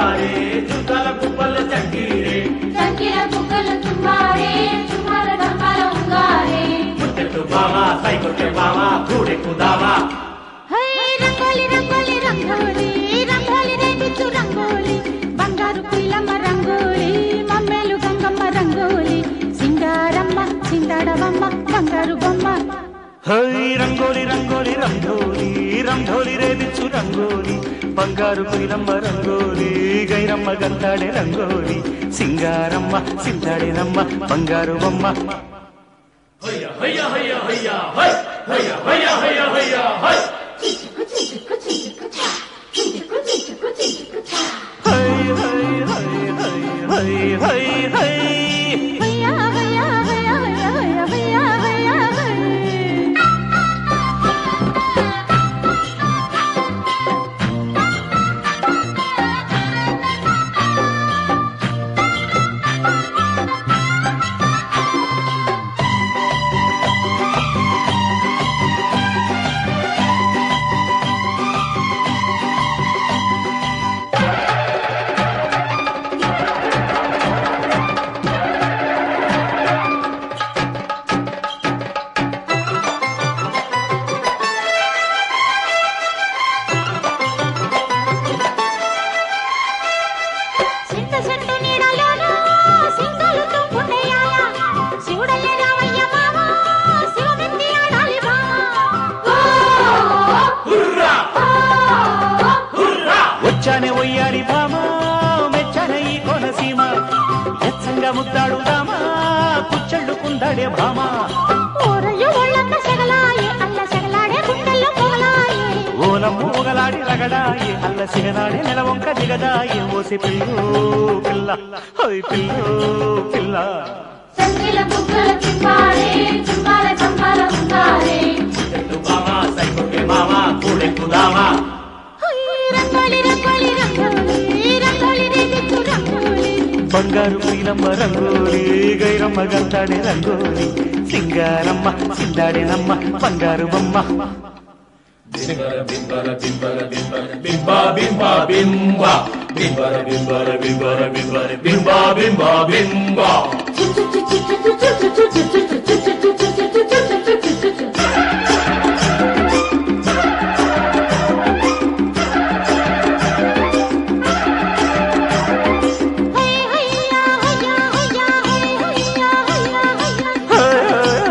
చుమ్మారే చుక్కల కుప్పల చక్కీరే చక్కెర బుగ్గలు చుమ్మారే చుమ్మార డబ్బాల ఉంగారే ముత్తెట్టు బావా సైకొట్టె బావా కూడెక్కుదావా హై రంగోలి రంగోలి రంగోలి రంగోలి రేపిచ్చు రంగోలి బంగారు పీలమ్మ రంగోలి మమ్మేలు గంగమ్మ రంగోలి సింగారమ్మ సిందడవమ్మ బంగారు బొమ్మ హై రంగోలి రంగోలి రంగోలి రంగోలి రేపిచ్చు రంగోలి బంగారు కుయిలమ్మ రంగోలి గైరమ్మ గంతాడే రంగోలి సింగారమ్మ సింతాడేనమ్మ బంగారు బొమ్మ హయ్య హయ్య హయ్య హయ్య హై హయ్య హయ్య హయ్య హయ్య హై హై హై హై హై హై హై హై హయ్యా హయ్యా హయ్యా హయ్యా హయ్యా హయ్యా హయ్యా హై చింత చెట్టు నీడలోన సింగలు తుంపుండేయాల శివుడయ్య రామయ్య మామ శివమెత్తి ఆడాలి మామ హుర్రా హుర్రా వచ్చానే ఒయ్యారి భామ మెచ్చానే ఈ కోనసీమ ఎచ్చంగా ముద్దాడుదామా కుచ్చళ్ళుకుందాడే భామ ఊరయ్య ఒళ్ళంత సెగలాయే అల్ల సెగలాడే గుండెల్లో పొగలాయే ఓలమ్ము ఒకలాడి రగడాయి అల్ల సిగనాడే నెలవంక దిగదాయి ఓసి పిల్లు పిల్ల హోయ్ పిల్లు పిల్ల చక్కెర బుగ్గలు చుమ్మారే చుమ్మార డబ్బాల ఉంగారే ముత్తెట్టు బావా సైకొట్టె బావా కూడెక్కుదావా హై రంగోలి రంగోలి రంగోలి రంగోలి రేపిచ్చు రంగోలి బంగారు కుయిలమ్మ రంగోలి గైరమ్మ గంతాడే రంగోలి సింగారమ్మ సిందాడేనమ్మ బంగారు బొమ్మ బింబర బింబర బింబర బింబర బింబ బింబ బింబ బింబర బింబర బింబర బింబర బింబ బింబ బింబ హై హయ్యా హయ్యా హయ్యా హై హయ్యా హయ్యా హయ్యా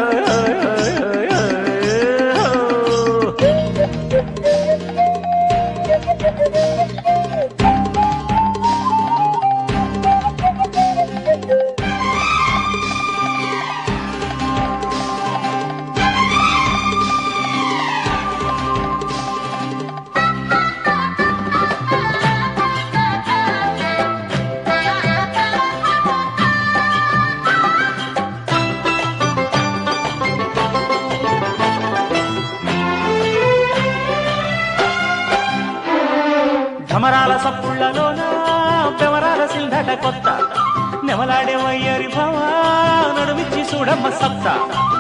ఢమరాల సప్పుళ్లలోన పెవరాల సిల్దట కొత్త నెమలాడే వయ్యరి భామ నడుమిచ్చి చూడమ్మ సప్త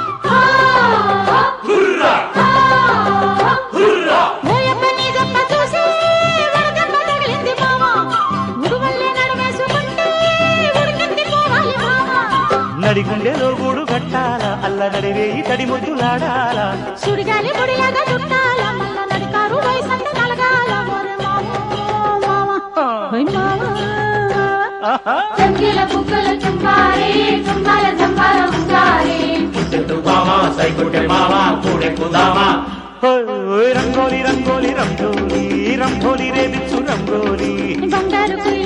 హుర్రా హుర్రా ఓయప్ప నీ జప్ప చూసి వరదమ్మ తగిలింది మామ ఉడువల్లే నడవేసుకుంటే ఉడికింది పోవాలి మామ నడిగుండెలో గూడు కట్టాల అల్ల నడివేయి తడి ముద్దులాడాల సుడిగాలి ముడిలాగా చుట్టాల మల్ల నడికారు వయసంత నలగాల ఒరే మామ మామ ఓయ్ మామ ఆహా చక్కెర బుగ్గలు చుమ్మారే చుమ్మార డబ్బాల ఉంగారే ముత్తెట్టు బావా సైకొట్టె బావా కూడెక్కుదావా ఓయ్ రంగోలి రంగోలి రంగోలి రంగోలి రేపిచ్చు రంగోలి బంగారు